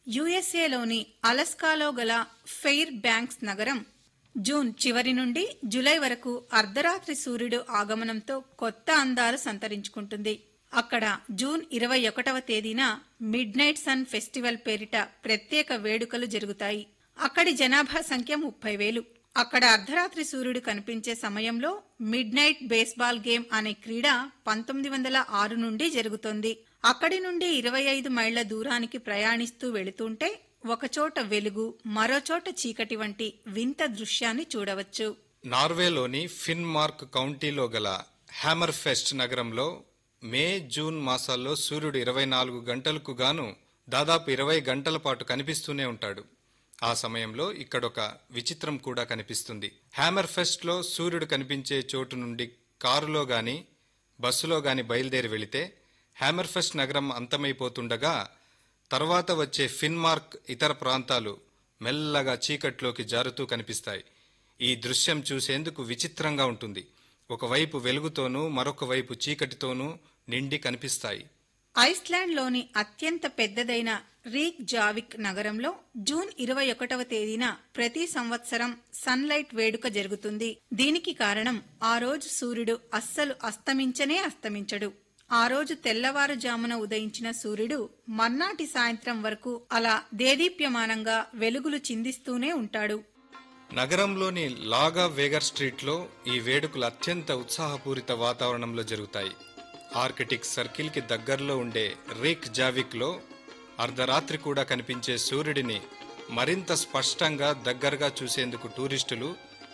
యుఎస్ఏలోని అలస్కాలో గల fair banks నగరం June చివరి నుండి జులై వరకు అర్ధరాత్రి సూర్యుడు ఆగమనంతో కొత్త అందాలు సంతరించుకుంటుంది అక్కడ జూన్ ఇరవై ఒకటవ తేదీన మిడ్ నైట్ సన్ ఫెస్టివల్ పేరిట ప్రత్యేక వేడుకలు జరుగుతాయి అక్కడి జనాభా సంఖ్య ముప్పై వేలు అక్కడ అర్ధరాత్రి సూర్యుడు కనిపించే సమయంలో మిడ్ నైట్ బేస్బాల్ గేమ్ అనే క్రీడ పంతొమ్మిది వందల ఆరు నుండి జరుగుతోంది అక్కడి నుండి ఇరవై ఐదు మైళ్ల దూరానికి ప్రయాణిస్తూ వెళుతుంటే ఒకచోట వెలుగు మరోచోట చీకటి వంటి వింత దృశ్యాన్ని చూడవచ్చు నార్వేలోని ఫిన్మార్క్ కౌంటీలో గల హ్యామర్ ఫెస్ట్ నగరంలో మే జూన్ మాసాల్లో సూర్యుడు ఇరవై నాలుగు గంటలకు గాను దాదాపు ఇరవై గంటల పాటు కనిపిస్తూనే ఉంటాడు ఆ సమయంలో ఇక్కడొక విచిత్రం కూడా కనిపిస్తుంది హ్యామర్ ఫెస్ట్లో సూర్యుడు కనిపించే చోటు నుండి కారులో గాని బస్సులో గాని బయలుదేరి వెళితే హ్యామర్ ఫెస్ట్ నగరం అంతమైపోతుండగా తర్వాత వచ్చే ఫిన్మార్క్ ఇతర ప్రాంతాలు మెల్లగా చీకట్లోకి జారుతూ కనిపిస్తాయి ఈ దృశ్యం చూసేందుకు విచిత్రంగా ఉంటుంది ఒకవైపు వెలుగుతోనూ మరొక వైపు చీకటితోనూ నిండి కనిపిస్తాయి ఐస్లాండ్లోని అత్యంత పెద్దదైన రీక్ జావిక్ నగరంలో జూన్ ఇరవై ఒకటవ తేదీన ప్రతి సంవత్సరం సన్లైట్ వేడుక జరుగుతుంది దీనికి కారణం ఆ రోజు సూర్యుడు అస్సలు అస్తమించనే అస్తమించడు ఆ రోజు తెల్లవారుజామున ఉదయించిన సూర్యుడు మర్నాటి సాయంత్రం వరకు అలా దేదీప్యమానంగా వెలుగులు చిందిస్తూనే ఉంటాడు నగరంలోని లాగా వేగర్ స్ట్రీట్లో ఈ వేడుకలు అత్యంత ఉత్సాహపూరిత వాతావరణంలో జరుగుతాయి ఆర్కిటిక్ సర్కిల్కి దగ్గరలో ఉండే రీక్ జావిక్లో అర్ధరాత్రి కూడా కనిపించే సూర్యుడిని మరింత స్పష్టంగా దగ్గరగా చూసేందుకు టూరిస్టులు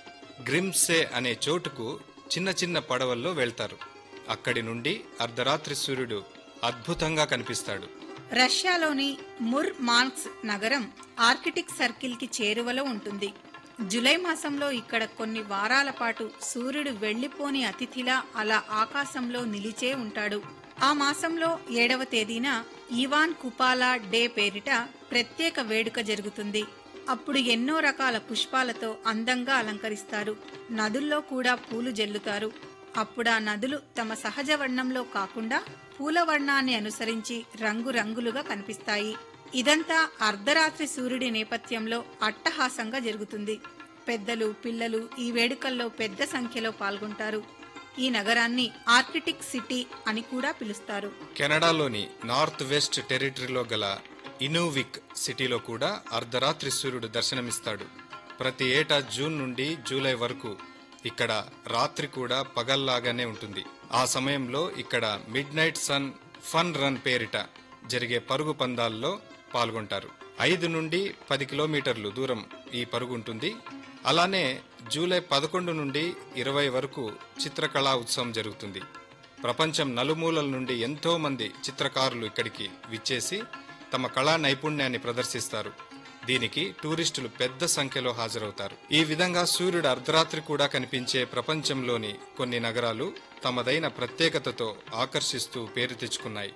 గ్రిమ్సే అనే చోటుకు చిన్న చిన్న పడవల్లో వెళ్తారు అక్కడి నుండి అర్ధరాత్రి సూర్యుడు అద్భుతంగా కనిపిస్తాడు రష్యాలోని ముర్ మాన్క్స్ నగరం ఆర్కిటిక్ సర్కిల్ కి చేరువలో ఉంటుంది జులై మాసంలో ఇక్కడ కొన్ని వారాల పాటు సూర్యుడు వెళ్లిపోని అతిథిలా అలా ఆకాశంలో నిలిచే ఉంటాడు ఆ మాసంలో ఏడవ తేదీన ఇవాన్ కుపాలా డే పేరిట ప్రత్యేక వేడుక జరుగుతుంది అప్పుడు ఎన్నో రకాల పుష్పాలతో అందంగా అలంకరిస్తారు నదుల్లో కూడా పూలు జల్లుతారు అప్పుడా నదులు తమ సహజ వర్ణంలో కాకుండా పూల వర్ణాన్ని అనుసరించి రంగురంగులుగా కనిపిస్తాయి ఇదంతా అర్ధరాత్రి సూర్యుడి నేపథ్యంలో అట్టహాసంగా జరుగుతుంది పెద్దలు పిల్లలు ఈ వేడుకల్లో పెద్ద సంఖ్యలో పాల్గొంటారు ఈ నగరాన్ని ఆర్కిటిక్ సిటీ అని కూడా పిలుస్తారు కెనడాలోని నార్త్ వెస్ట్ టెరిటరీలో గల ఇనూవిక్ సిటీలో కూడా అర్ధరాత్రి సూర్యుడు దర్శనమిస్తాడు ప్రతి ఏటా జూన్ నుండి జూలై వరకు ఇక్కడ రాత్రి కూడా పగల్లాగానే ఉంటుంది ఆ సమయంలో ఇక్కడ midnight sun fun run పేరిట జరిగే పరుగు పందాల్లో పాల్గొంటారు ఐదు నుండి పది కిలోమీటర్లు దూరం ఈ పరుగు ఉంటుంది అలానే జూలై పదకొండు నుండి ఇరవై వరకు చిత్రకళా ఉత్సవం జరుగుతుంది ప్రపంచం నలుమూలల నుండి ఎంతో మంది చిత్రకారులు ఇక్కడికి విచ్చేసి తమ కళా నైపుణ్యాన్ని ప్రదర్శిస్తారు దీనికి టూరిస్టులు పెద్ద సంఖ్యలో హాజరవుతారు ఈ విధంగా సూర్యుడు అర్ధరాత్రి కూడా కనిపించే ప్రపంచంలోని కొన్ని నగరాలు తమదైన ప్రత్యేకతతో ఆకర్షిస్తూ పేరు తెచ్చుకున్నాయి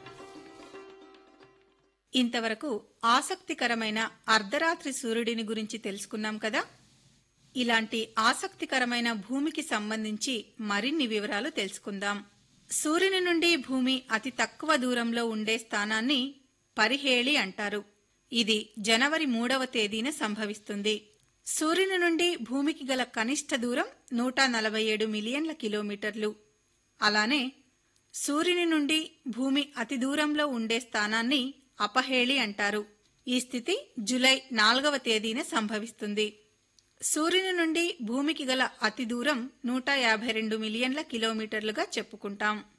ఇంతవరకు ఆసక్తికరమైన అర్ధరాత్రి సూర్యుడిని గురించి తెలుసుకున్నాం కదా ఇలాంటి ఆసక్తికరమైన భూమికి సంబంధించి మరిన్ని వివరాలు తెలుసుకుందాం సూర్యుని నుండి భూమి అతి తక్కువ దూరంలో ఉండే స్థానాన్ని పరిహేళి అంటారు ఇది జనవరి మూడవ తేదీన సంభవిస్తుంది సూర్యుని నుండి భూమికి గల కనిష్ట దూరం నూట నలభై ఏడు మిలియన్ల కిలోమీటర్లు అలానే సూర్యుని నుండి భూమి అతి దూరంలో ఉండే స్థానాన్ని అపహేళి అంటారు ఈ స్థితి జులై నాలుగవ తేదీన సంభవిస్తుంది సూర్యుని నుండి భూమికి గల అతి దూరం నూట యాభై రెండు మిలియన్ల కిలోమీటర్లుగా చెప్పుకుంటాం